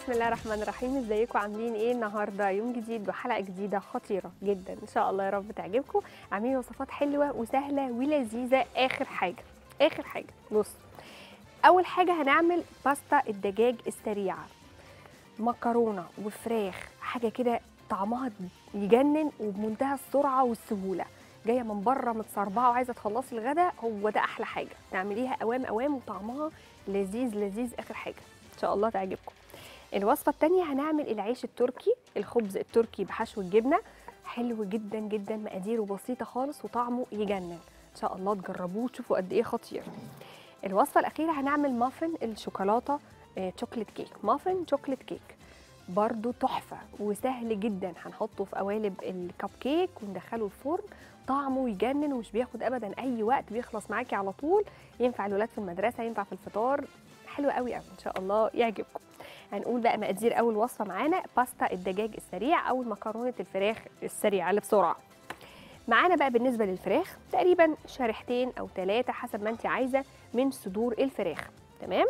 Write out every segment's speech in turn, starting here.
بسم الله الرحمن الرحيم ازيكم عاملين ايه النهارده يوم جديد وحلقه جديده خطيره جدا ان شاء الله يا رب تعجبكم عاملين وصفات حلوه وسهله ولذيذه اخر حاجه اخر حاجه بص اول حاجه هنعمل باستا الدجاج السريعه مكرونه وفراخ حاجه كده طعمها يجنن وبمنتهى السرعه والسهوله جايه من بره متصربعه وعايزه تخلصي الغدا هو ده احلى حاجه تعمليها اوام اوام وطعمها لذيذ لذيذ اخر حاجه ان شاء الله تعجبكم الوصفه الثانيه هنعمل العيش التركي الخبز التركي بحشو الجبنه حلو جدا جدا مقاديره بسيطه خالص وطعمه يجنن ان شاء الله تجربوه وتشوفوا قد ايه خطير الوصفه الاخيره هنعمل مافن الشوكولاته آه، شوكليت كيك مافن شوكليت كيك برضو تحفه وسهل جدا هنحطه في قوالب الكب كيك وندخله الفرن طعمه يجنن ومش بياخد ابدا اي وقت بيخلص معاكي على طول ينفع الولاد في المدرسه ينفع في الفطار حلو قوي قوي ان شاء الله يعجبكم هنقول بقى مقادير اول وصفه معانا باستا الدجاج السريع او مكرونه الفراخ السريعه اللي بسرعه معانا بقى بالنسبه للفراخ تقريبا شريحتين او ثلاثه حسب ما انت عايزه من صدور الفراخ تمام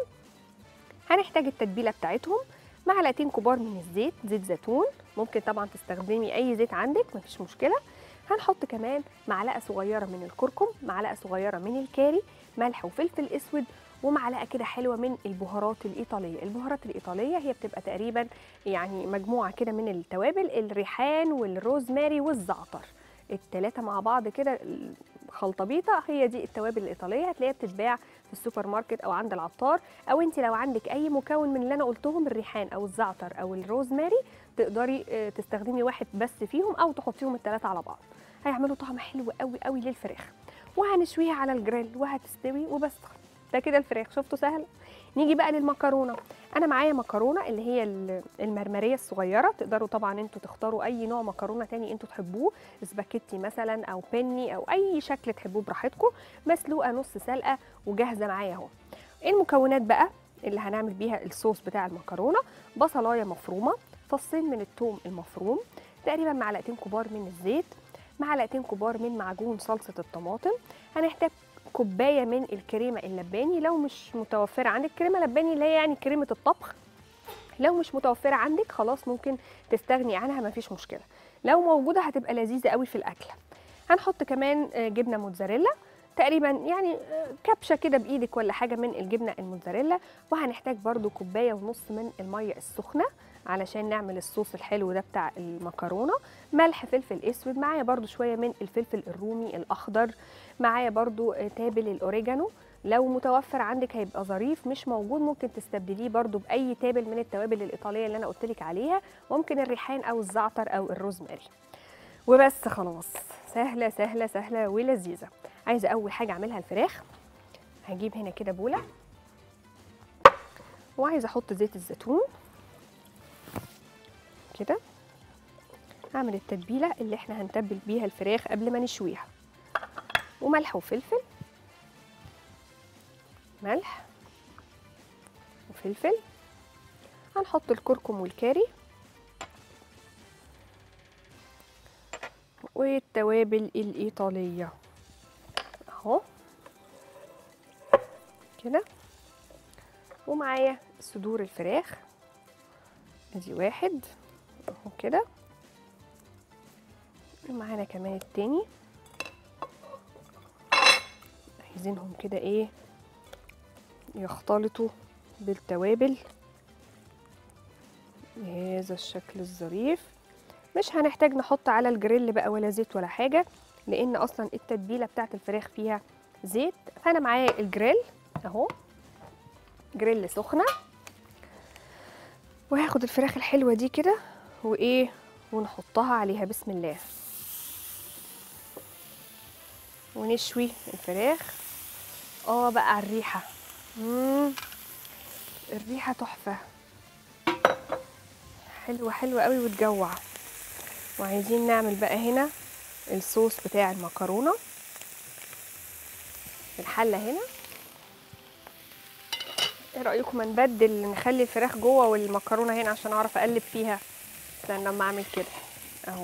هنحتاج التتبيله بتاعتهم معلقتين كبار من الزيت زيت زيتون ممكن طبعا تستخدمي اي زيت عندك مفيش مشكله هنحط كمان معلقه صغيره من الكركم معلقه صغيره من الكاري ملح وفلفل اسود ومعلقه كده حلوه من البهارات الايطاليه البهارات الايطاليه هي بتبقى تقريبا يعني مجموعه كده من التوابل الريحان والروزماري والزعتر التلاتة مع بعض كده خلطبيطه هي دي التوابل الايطاليه هتلاقيها بتتباع في السوبر ماركت او عند العطار او انت لو عندك اي مكون من اللي انا قلتهم الريحان او الزعتر او الروزماري تقدري آه، تستخدمي واحد بس فيهم او تحطيهم الثلاثه على بعض هيعملوا طعم حلو قوي قوي للفراخ وهنشويها على الجريل وهتستوي وبس ده كده الفراخ شفتوا سهل نيجي بقى للمكرونه انا معايا مكرونه اللي هي ال- المرمريه الصغيره تقدروا طبعا انتوا تختاروا اي نوع مكرونه تاني انتوا تحبوه سباكيتي مثلا او بني او اي شكل تحبوه براحتكم مسلوقه نص سلقه وجاهزه معايا اهو المكونات بقى اللي هنعمل بيها الصوص بتاع المكرونه بصلايه مفرومه فصين من الثوم المفروم تقريبا معلقتين كبار من الزيت معلقتين كبار من معجون صلصه الطماطم هنحتاج كوبايه من الكريمه اللباني لو مش متوفره عندك كريمه لباني اللي هي يعني كريمه الطبخ لو مش متوفره عندك خلاص ممكن تستغني عنها مفيش مشكله لو موجوده هتبقى لذيذه قوي في الاكله هنحط كمان آه، جبنه موتزاريلا تقريبا يعني آه، كبشه كده بايدك ولا حاجه من الجبنه الموتزاريلا وهنحتاج برده كوبايه ونص من الميه السخنه علشان نعمل الصوص الحلو ده بتاع المكرونه ملح فلفل اسود معايا برده شويه من الفلفل الرومي الاخضر معايا برده آه، تابل الاوريجانو لو متوفر عندك هيبقى ظريف مش موجود ممكن تستبدليه برده باي تابل من التوابل الايطاليه اللي انا قلت لك عليها ممكن الريحان او الزعتر او الروزماري وبس خلاص سهله سهله سهله ولذيذه عايزه اول حاجه اعملها الفراخ هجيب هنا كده بوله وعايزه احط زيت الزيتون كده هعمل التتبيله اللي احنا هنتبل بيها الفراخ قبل ما نشويها وملح وفلفل ملح وفلفل هنحط الكركم والكاري والتوابل الإيطالية أهو كده ومعايا صدور الفراخ ادي واحد اهو كده ومعانا كمان التاني عايزينهم كده ايه يختلطوا بالتوابل بهذا الشكل الظريف مش هنحتاج نحط على الجريل بقى ولا زيت ولا حاجة لأن أصلا التتبيلة بتاعت الفراخ فيها زيت فأنا معايا الجريل أهو جريل سخنة وهاخد الفراخ الحلوة دي كده وإيه ونحطها عليها بسم الله ونشوي الفراخ اه بقى على الريحة مم. الريحة تحفة حلوة حلوة قوي وتجوع وعايزين نعمل بقى هنا الصوص بتاع المكرونة في الحلة هنا ايه رأيكم ما نبدل نخلي الفراخ جوه والمكرونة هنا عشان اعرف اقلب فيها استنى لما اعمل كده اهو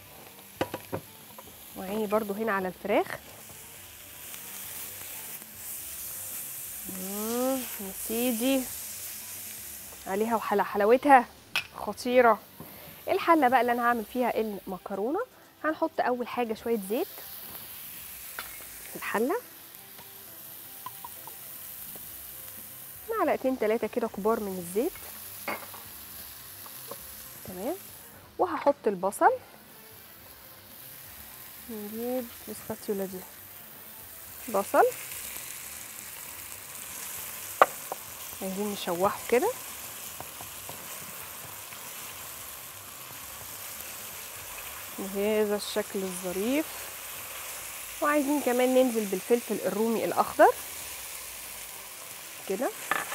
وعيني برضو هنا على الفراخ مم، يا سيدي عليها وحلا حلاوتها خطيره الحله بقى اللي انا هعمل فيها المكرونه هنحط اول حاجه شويه زيت في الحله معلقتين ثلاثه كده كبار من الزيت تمام وهحط البصل نجيب السباتيولا دي بصل عايزين نشوحه كده بهذا الشكل الظريف وعايزين كمان ننزل بالفلفل الرومي الاخضر كده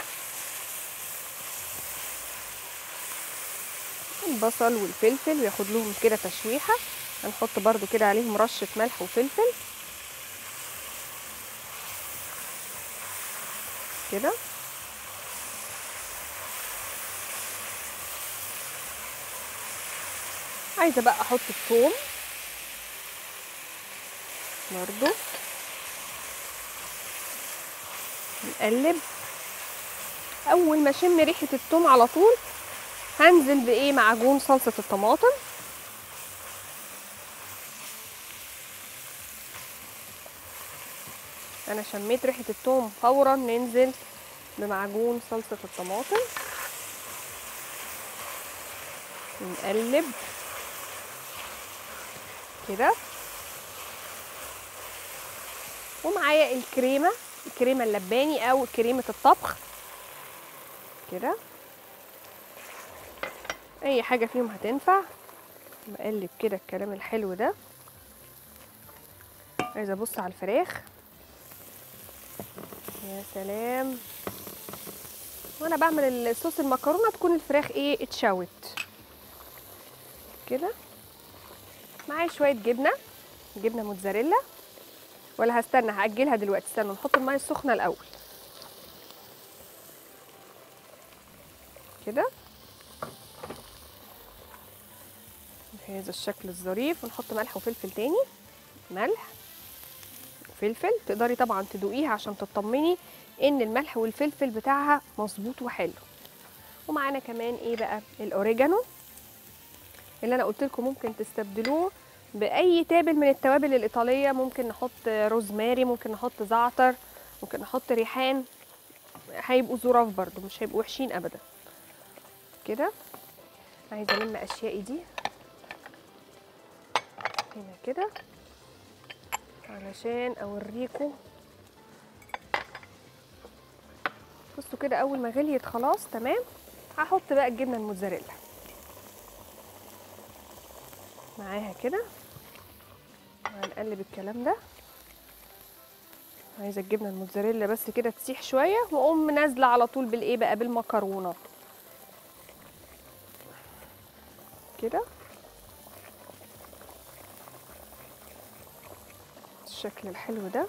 البصل والفلفل وياخد لهم كده تشويحه هنحط برضو كده عليهم رشه ملح وفلفل كده عايزه بقى احط الثوم برضو نقلب اول ما اشم ريحه الثوم على طول هنزل بايه معجون صلصه الطماطم انا شميت ريحه الثوم فورا ننزل بمعجون صلصه الطماطم نقلب كده ومعايا الكريمه الكريمه اللباني او كريمه الطبخ كده اي حاجه فيهم هتنفع بقلب كده الكلام الحلو ده عايزه ابص على الفراخ يا سلام وانا بعمل الصوص المكرونه تكون الفراخ ايه اتشوت كده معايا شويه جبنه جبنه موتزاريلا ولا هستنى هاجلها دلوقتي استنى نحط الميه السخنه الاول كده بهذا الشكل الظريف ونحط ملح وفلفل تاني ملح وفلفل تقدري طبعا تدوقيها عشان تطمني ان الملح والفلفل بتاعها مظبوط وحلو ومعانا كمان ايه بقى الاوريجانو اللي انا قلت لكم ممكن تستبدلوه باي تابل من التوابل الايطاليه ممكن نحط روزماري ممكن نحط زعتر ممكن نحط ريحان هيبقوا ظراف برضو مش هيبقوا وحشين ابدا كده عايزه الم اشيائي دي هنا كده علشان اوريكم بصوا كده اول ما غليت خلاص تمام هحط بقى الجبنه الموتزاريلا معاها كده هنقلب الكلام ده عايزه الجبنه الموتزاريلا بس كده تسيح شويه واقوم نازله على طول بالايه بقى بالمكرونه كده الشكل الحلو ده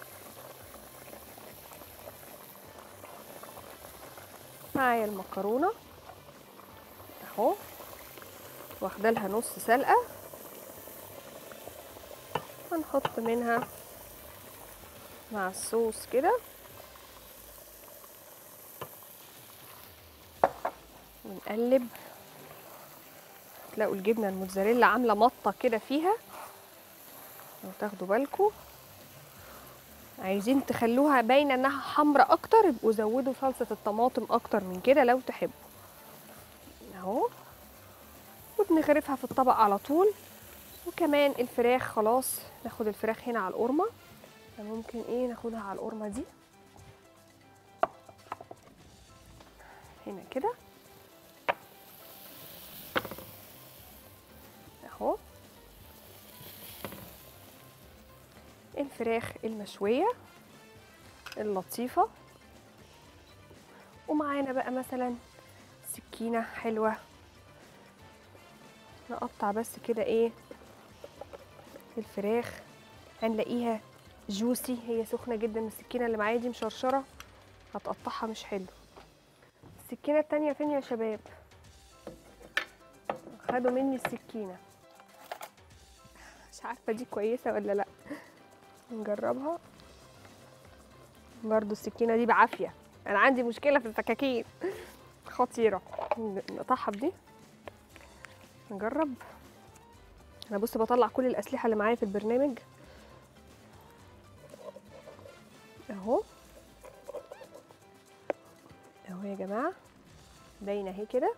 معايا المكرونه اهو واخده لها نص سلقه هنحط منها مع الصوص كده ونقلب تلاقوا الجبنه الموتزاريلا عامله مطه كده فيها لو تاخدوا بالكم عايزين تخلوها باينه انها حمراء اكتر يبقوا زودوا صلصه الطماطم اكتر من كده لو تحبوا اهو وبنغرفها في الطبق على طول وكمان الفراخ خلاص ناخد الفراخ هنا على القرمه ممكن ايه ناخدها على القرمه دي هنا كده اهو الفراخ المشويه اللطيفه ومعانا بقى مثلا سكينه حلوه نقطع بس كده ايه الفراخ هنلاقيها جوسي هي سخنه جدا السكينه اللي معايا دي مشرشره هتقطعها مش حلو السكينه التانية فين يا شباب خدوا مني السكينه مش عارفه دي كويسه ولا لا نجربها برضو السكينه دي بعافيه انا عندي مشكله في السكاكين خطيره نقطعها بدي نجرب انا بص بطلع كل الاسلحه اللي معايا في البرنامج اهو اهو يا جماعه باينه اهي كده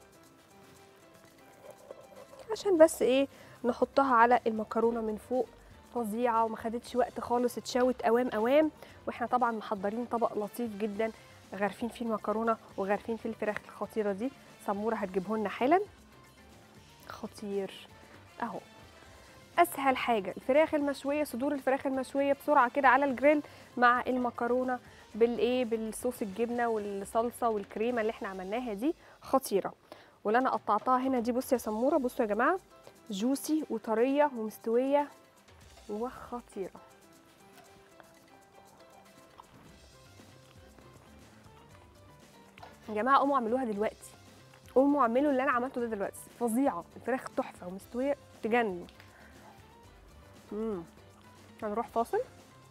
عشان بس ايه نحطها على المكرونه من فوق فظيعه وما خدتش وقت خالص اتشوت اوام اوام واحنا طبعا محضرين طبق لطيف جدا غارفين فيه المكرونه وغارفين فيه الفراخ الخطيره دي سموره هتجيبه لنا حالا خطير اهو اسهل حاجه الفراخ المشويه صدور الفراخ المشويه بسرعه كده على الجريل مع المكرونه بالايه بالصوص الجبنه والصلصه والكريمه اللي احنا عملناها دي خطيره واللي انا قطعتها هنا دي بصوا يا سموره بصوا يا جماعه جوسي وطريه ومستويه وخطيره يا جماعه قوموا اعملوها دلوقتي قوموا اعملوا اللي انا عملته ده دلوقتي فظيعه الفراخ تحفه ومستويه تجنن امم هنروح فاصل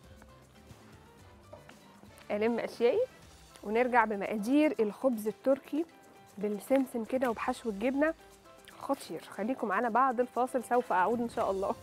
الم اشيائي ونرجع بمقادير الخبز التركي بالسمسم كده وبحشو الجبنه خطير خليكم معانا بعد الفاصل سوف اعود ان شاء الله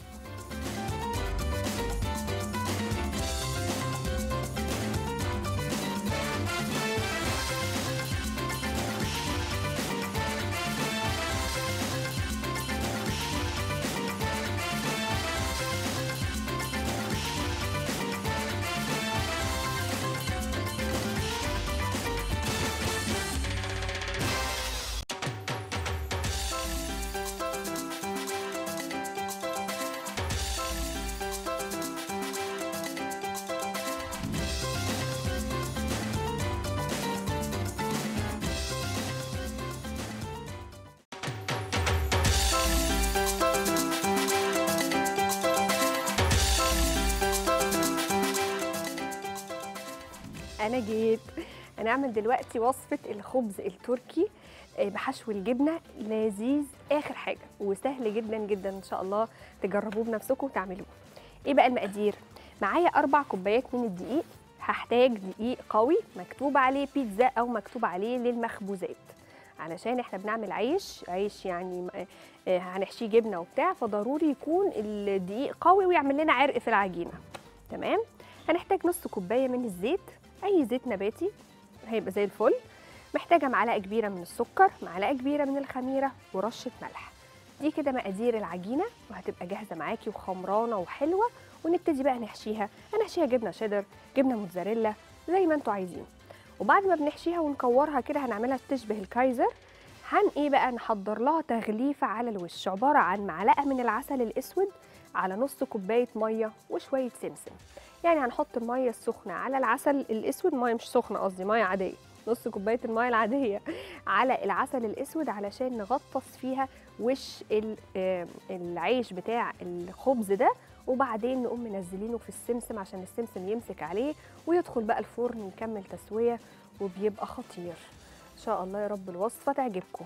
انا جيت هنعمل دلوقتي وصفه الخبز التركي آه، بحشو الجبنه لذيذ اخر حاجه وسهل جدا جدا ان شاء الله تجربوه بنفسكم وتعملوه ايه بقى المقادير معايا اربع كوبايات من الدقيق هحتاج دقيق قوي مكتوب عليه بيتزا او مكتوب عليه للمخبوزات علشان احنا بنعمل عيش عيش يعني آه، هنحشيه جبنه وبتاع فضروري يكون الدقيق قوي ويعمل لنا عرق في العجينه تمام هنحتاج نص كوبايه من الزيت اي زيت نباتي هيبقى زي الفل محتاجه معلقه كبيره من السكر معلقه كبيره من الخميره ورشه ملح دي كده مقادير العجينه وهتبقى جاهزه معاكي وخمرانه وحلوه ونبتدي بقى نحشيها هنحشيها جبنه شيدر جبنه موتزاريلا زي ما انتوا عايزين وبعد ما بنحشيها ونكورها كده هنعملها تشبه الكايزر هن ايه بقى نحضر لها تغليفه على الوش عباره عن معلقه من العسل الاسود على نص كوبايه ميه وشويه سمسم يعني هنحط الميه السخنه على العسل الاسود ميه مش سخنه قصدي ميه عاديه نص كوبايه الميه العاديه على العسل الاسود علشان نغطس فيها وش ال- آه، العيش بتاع الخبز ده وبعدين نقوم منزلينه في السمسم عشان السمسم يمسك عليه ويدخل بقى الفرن يكمل تسويه وبيبقى خطير ان شاء الله يا رب الوصفه تعجبكم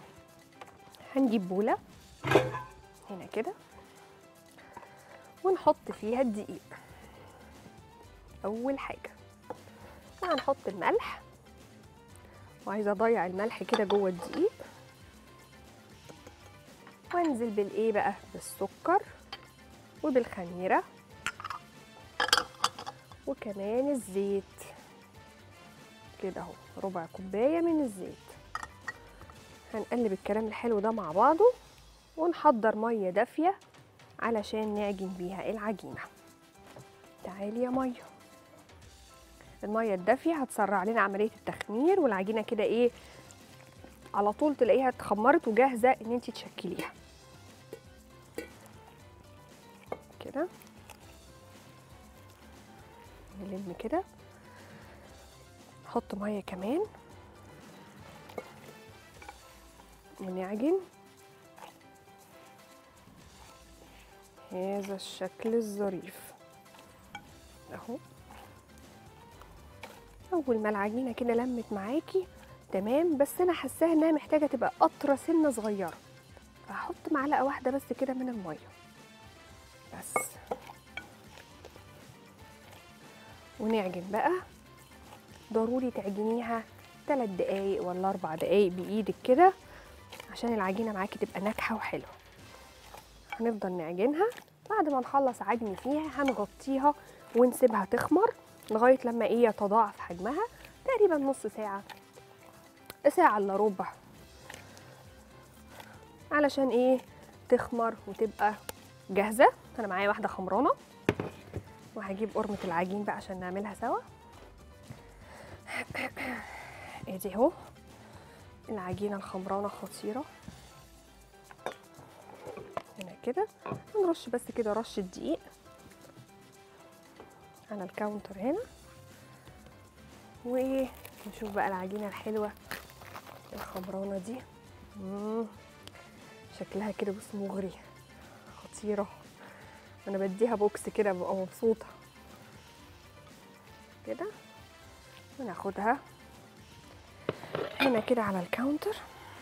هنجيب بوله هنا كده ونحط فيها الدقيق اول حاجه هنحط الملح وعايزه اضيع الملح كده جوه الدقيق وانزل بالايه بقى بالسكر وبالخميره وكمان الزيت كده اهو ربع كوبايه من الزيت هنقلب الكلام الحلو ده مع بعضه ونحضر ميه دافيه علشان نعجن بيها العجينه تعالي يا ميه الميه الدافيه هتسرع لنا عمليه التخمير والعجينه كده ايه على طول تلاقيها اتخمرت وجاهزه ان انت تشكليها كده نلم كده نحط ميه كمان ونعجن هذا الشكل الظريف اهو اول ما العجينه كده لمت معاكي تمام بس انا حاساها انها محتاجه تبقى قطره سنه صغيره فهحط معلقه واحده بس كده من الميه بس ونعجن بقى ضروري تعجنيها 3 دقايق ولا 4 دقايق بايدك كده عشان العجينه معاكي تبقى ناجحه وحلوه هنفضل نعجنها بعد ما نخلص عجن فيها هنغطيها ونسيبها تخمر لغايه لما ايه يتضاعف حجمها تقريبا نص ساعه ساعه الا ربع علشان ايه تخمر وتبقى جاهزه انا معايا واحده خمرانه وهجيب قرمه العجين بقى عشان نعملها سوا ادي اهو العجينه الخمرانه خطيره هنا كده هنرش بس كده رشه دقيق على الكاونتر هنا ونشوف بقى العجينه الحلوه الخمرانه دي مم. شكلها كده بص مغري خطيره انا بديها بوكس كده ببقى مبسوطه كده وناخدها هنا كده على الكاونتر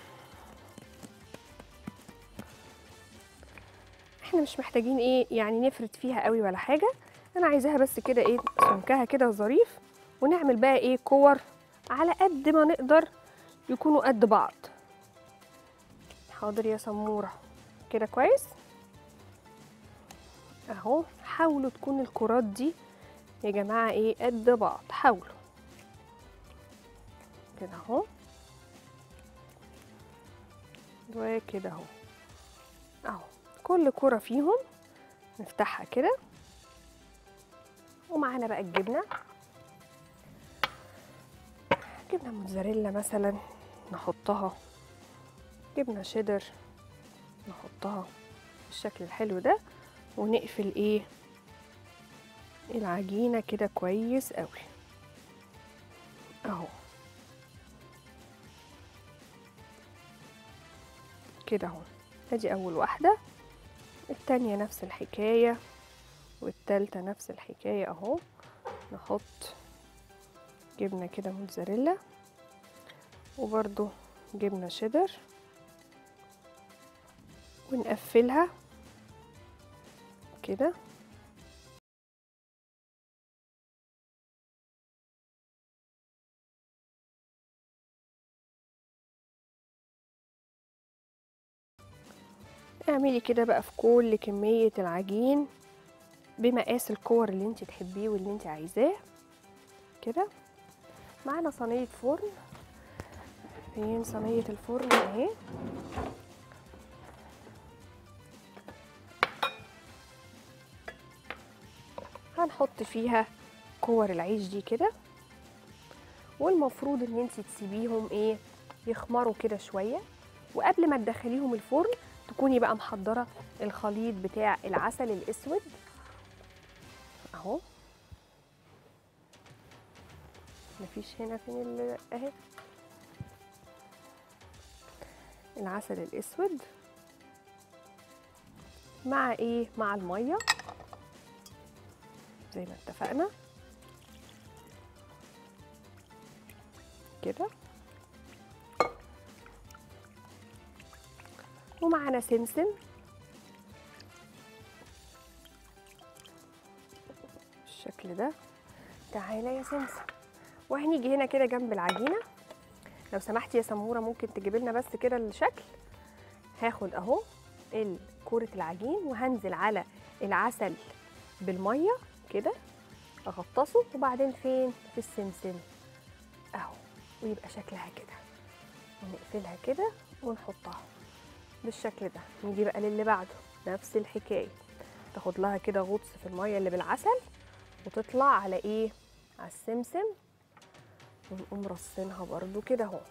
احنا مش محتاجين ايه يعني نفرد فيها قوي ولا حاجه انا عايزاها بس كده ايه سمكها كده ظريف ونعمل بقى ايه كور على قد ما نقدر يكونوا قد بعض حاضر يا سموره كده كويس اهو حاولوا تكون الكرات دي يا جماعه ايه قد بعض حاولوا كده اهو وكده اهو اهو كل كرة فيهم نفتحها كده ومعانا بقى الجبنة جبنة موتزاريلا مثلا نحطها جبنة شيدر نحطها بالشكل الحلو ده ونقفل ايه العجينة كده كويس قوي اهو كده اهو ادي اول واحده التانية نفس الحكاية والتالتة نفس الحكاية اهو نحط جبنة كده موتزاريلا وبرضو جبنة شيدر ونقفلها كده اعملي كده بقى في كل كمية العجين بمقاس الكور اللي انت تحبيه واللي انت عايزاه كده معانا صينية فرن فين صينية الفرن اهي هنحط فيها كور العيش دي كده والمفروض ان انت تسيبيهم ايه يخمروا كده شويه وقبل ما تدخليهم الفرن تكوني بقى محضره الخليط بتاع العسل الاسود اهو مفيش هنا فين ال- اهي العسل الاسود مع ايه مع الميه زي ما اتفقنا كده ومعانا سمسم بالشكل ده تعالى يا سمسم وهنيجي هنا كده جنب العجينه لو سمحتي يا سموره ممكن تجيبي لنا بس كده الشكل هاخد اهو ال- كوره العجين وهنزل على العسل بالميه كده اغطسه وبعدين فين في السمسم اهو ويبقى شكلها كده ونقفلها كده ونحطها بالشكل ده نيجي بقى للي بعده نفس الحكايه تاخد لها كده غطس في الميه اللي بالعسل وتطلع على ايه على السمسم ونقوم رصينها برضو كده اهو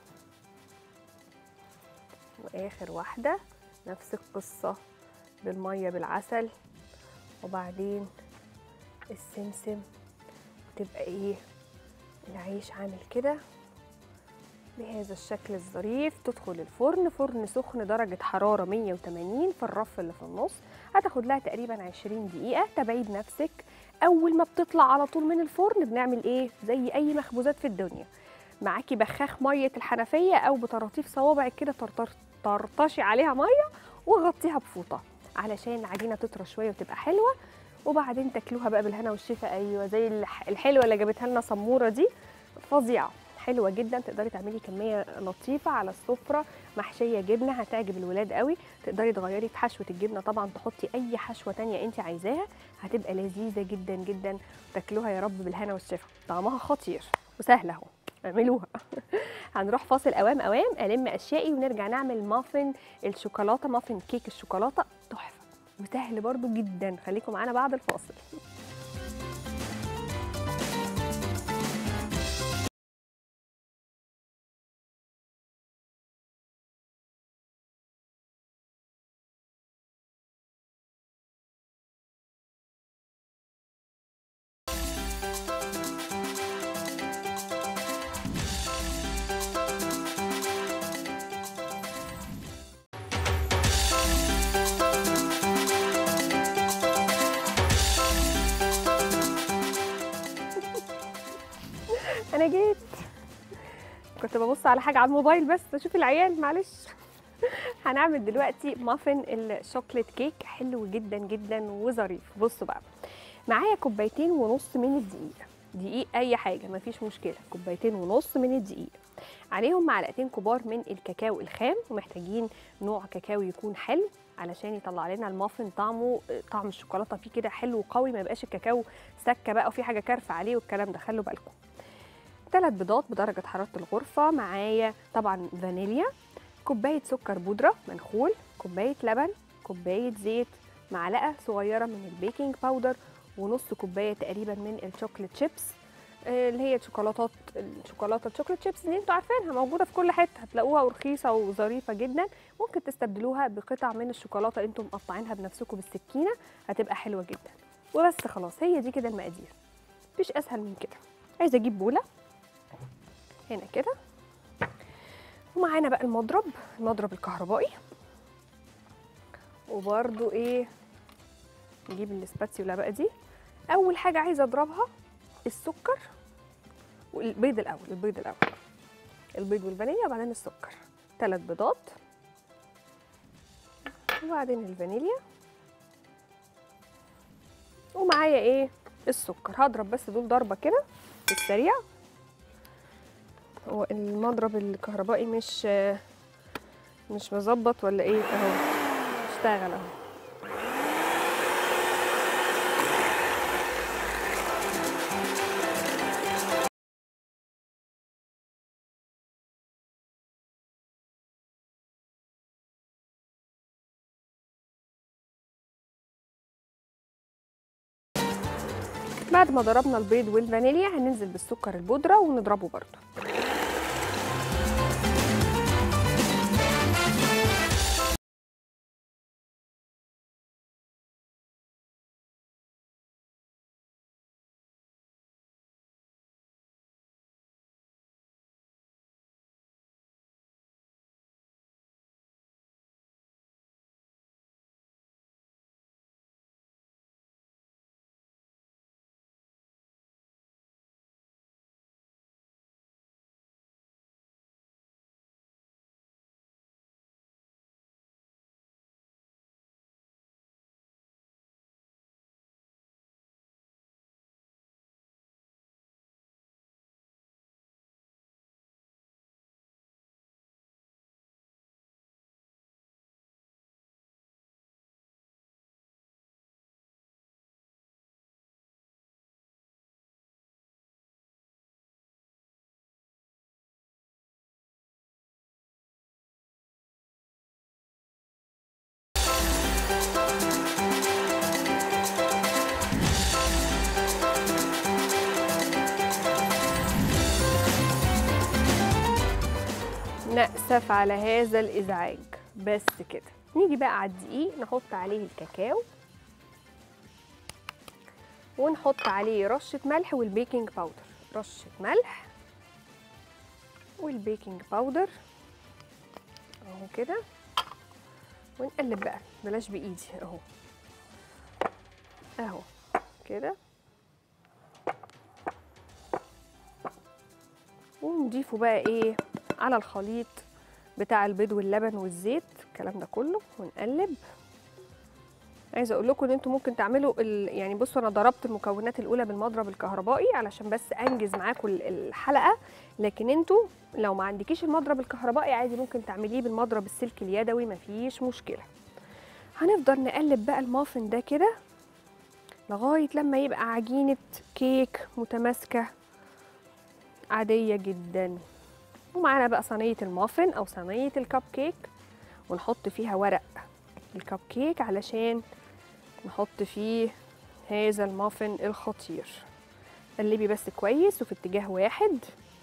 واخر واحده نفس القصه بالميه بالعسل وبعدين السمسم تبقى ايه العيش عامل كده بهذا الشكل الظريف تدخل الفرن فرن سخن درجة حرارة 180 في الرف اللي في النص هتاخد لها تقريبا 20 دقيقة تبعيد نفسك أول ما بتطلع على طول من الفرن بنعمل إيه زي أي مخبوزات في الدنيا معاكي بخاخ مية الحنفية أو بطراطيف صوابعك كده ترطر ترطشي عليها مية وغطيها بفوطة علشان العجينة تطرى شوية وتبقى حلوة وبعدين تاكلوها بقى بالهنا والشفا أيوة زي الح- الحلوة اللي جابتها لنا سمورة دي فظيعة حلوه جدا تقدري تعملي كميه لطيفه على السفره محشيه جبنه هتعجب الولاد قوي تقدري تغيري في حشوه الجبنه طبعا تحطي اي حشوه تانية انت عايزاها هتبقى لذيذه جدا جدا تاكلوها يا رب بالهنا والشفا طعمها خطير وسهل اهو اعملوها هنروح فاصل اوام اوام الم اشيائي ونرجع نعمل مافن الشوكولاته مافن كيك الشوكولاته تحفه وسهل برضو جدا خليكم معانا بعد الفاصل انا جيت كنت ببص على حاجه على الموبايل بس اشوف العيال معلش هنعمل دلوقتي مافن الشوكليت كيك حلو جدا جدا وظريف بصوا بقى معايا كوبايتين ونص من الدقيق دقيق اي حاجه مفيش مشكله كوبايتين ونص من الدقيق عليهم معلقتين كبار من الكاكاو الخام ومحتاجين نوع كاكاو يكون حلو علشان يطلع لنا المافن طعمه طعم الشوكولاته فيه كده حلو وقوي ما يبقاش الكاكاو سكه بقى وفي حاجه كارفه عليه والكلام ده خلوا بالكم ثلاث بيضات بدرجة حرارة الغرفة معايا طبعا فانيليا كوباية سكر بودرة منخول كوباية لبن كوباية زيت معلقة صغيرة من البيكنج باودر ونص كوباية تقريبا من الشوكليت شيبس آه، اللي هي الشوكولاتات الشوكولاته الشوكليت شيبس دي انتوا عارفينها موجوده في كل حته هتلاقوها ورخيصه وظريفه جدا ممكن تستبدلوها بقطع من الشوكولاته انتم مقطعينها بنفسكم بالسكينه هتبقى حلوه جدا وبس خلاص هي دي كده المقادير مفيش اسهل من كده عايزه اجيب بوله هنا كده ومعانا بقى المضرب المضرب الكهربائي وبرده ايه نجيب الاسباتيولا بقى دي اول حاجه عايزه اضربها السكر والبيض الاول البيض الاول البيض والفانيليا وبعدين السكر ثلاث بيضات وبعدين الفانيليا ومعايا ايه السكر هضرب بس دول ضربه كده في السريع هو المضرب الكهربائي مش مش مظبط ولا ايه اهو اشتغل اهو بعد ما ضربنا البيض والفانيليا هننزل بالسكر البودرة ونضربه برضو نأسف على هذا الإزعاج بس كده نيجي بقى على الدقيق نحط عليه الكاكاو ونحط عليه رشة ملح والبيكنج باودر رشة ملح والبيكنج باودر اهو كده ونقلب بقى بلاش بايدي اهو اهو كده ونضيفه بقى ايه على الخليط بتاع البيض واللبن والزيت الكلام ده كله ونقلب عايزه اقول لكم ان انتوا ممكن تعملوا ال... يعني بصوا انا ضربت المكونات الاولى بالمضرب الكهربائي علشان بس انجز معاكم ال- الحلقه لكن انتوا لو ما عندكيش المضرب الكهربائي عادي ممكن تعمليه بالمضرب السلك اليدوي مفيش مشكله هنفضل نقلب بقى المافن ده كده لغايه لما يبقى عجينه كيك متماسكه عاديه جدا ومعانا بقى صينيه المافن او صينيه الكب كيك ونحط فيها ورق الكب كيك علشان نحط فيه هذا المافن الخطير قلبي بس كويس وفي اتجاه واحد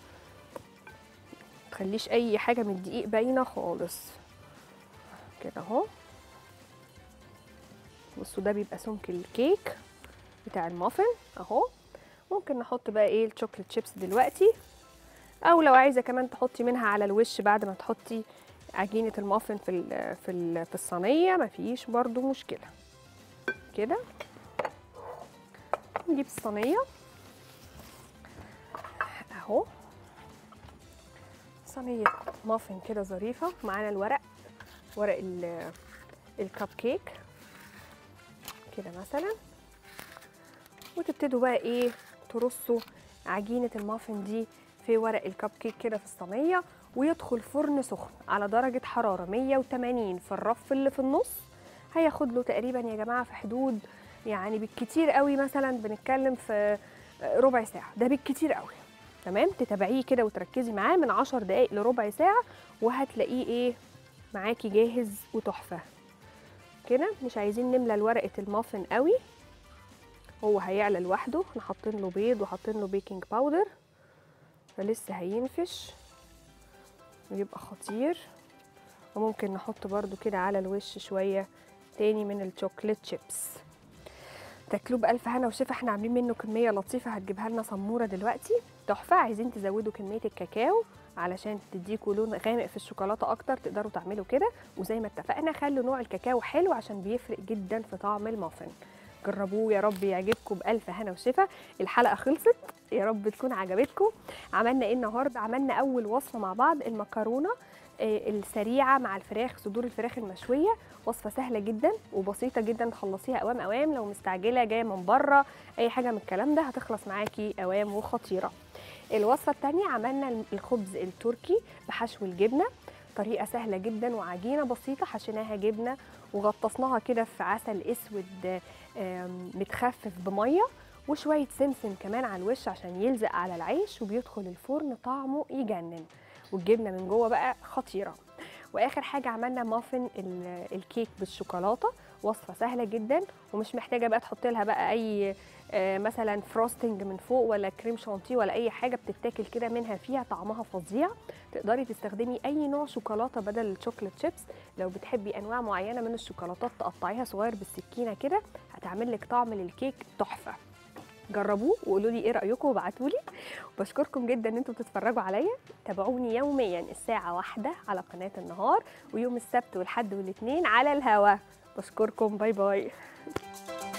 تخليش اي حاجه من الدقيق باينه خالص كده اهو بصوا ده بيبقى سمك الكيك بتاع المافن اهو ممكن نحط بقى ايه الشوكليت شيبس دلوقتي او لو عايزه كمان تحطي منها على الوش بعد ما تحطي عجينه المافن في ال في ال في الصينيه مفيش برضو مشكله كده نجيب الصينيه اهو صينيه مافن كده ظريفه معانا الورق ورق ال- الكب كيك كده مثلا وتبتدوا بقى ايه ترصوا عجينه المافن دي في ورق الكب كيك كده في الصينيه ويدخل فرن سخن على درجه حراره 180 في الرف اللي في النص هياخد له تقريبا يا جماعه في حدود يعني بالكتير قوي مثلا بنتكلم في ربع ساعه ده بالكتير قوي تمام تتابعيه كده وتركزي معاه من 10 دقائق لربع ساعه وهتلاقيه ايه معاكي جاهز وتحفه كده مش عايزين نملى ورقه المافن قوي هو هيعلى لوحده احنا حاطين له بيض وحاطين له بيكنج باودر فلسه هينفش ويبقى خطير وممكن نحط برده كده على الوش شويه تاني من الشوكليت شيبس تاكلوه بألف هنا وشفا احنا عاملين منه كمية لطيفة هتجيبها لنا سمورة دلوقتي تحفة عايزين تزودوا كمية الكاكاو علشان تديكوا لون غامق في الشوكولاتة أكتر تقدروا تعملوا كده وزي ما اتفقنا خلوا نوع الكاكاو حلو عشان بيفرق جدا في طعم المافن جربوه يا رب يعجبكم بألف هنا وشفا الحلقة خلصت يا رب تكون عجبتكم عملنا ايه النهارده عملنا اول وصفه مع بعض المكرونه آه، السريعه مع الفراخ صدور الفراخ المشويه وصفه سهله جدا وبسيطه جدا تخلصيها اوام اوام لو مستعجله جايه من بره اي حاجه من الكلام ده هتخلص معاكي اوام وخطيره الوصفه الثانيه عملنا الخبز التركي بحشو الجبنه طريقه سهله جدا وعجينه بسيطه حشيناها جبنه وغطسناها كده في عسل اسود آم، متخفف بميه وشويه سمسم كمان على الوش عشان يلزق على العيش وبيدخل الفرن طعمه يجنن والجبنه من جوه بقى خطيره واخر حاجه عملنا مافن ال- الكيك بالشوكولاته وصفه سهله جدا ومش محتاجه بقى تحط لها بقى اي آه، مثلا فروستنج من فوق ولا كريم شانتيه ولا اي حاجه بتتاكل كده منها فيها طعمها فظيع تقدري تستخدمي اي نوع شوكولاته بدل الشوكليت شيبس لو بتحبي انواع معينه من الشوكولاتات تقطعيها صغير بالسكينه كده هتعمل لك طعم للكيك تحفه جربوه وقولوا لي ايه رايكم وابعتوا لي بشكركم جدا ان انتم بتتفرجوا عليا تابعوني يوميا الساعه واحدة على قناه النهار ويوم السبت والحد والاثنين على الهوا بشكركم باي باي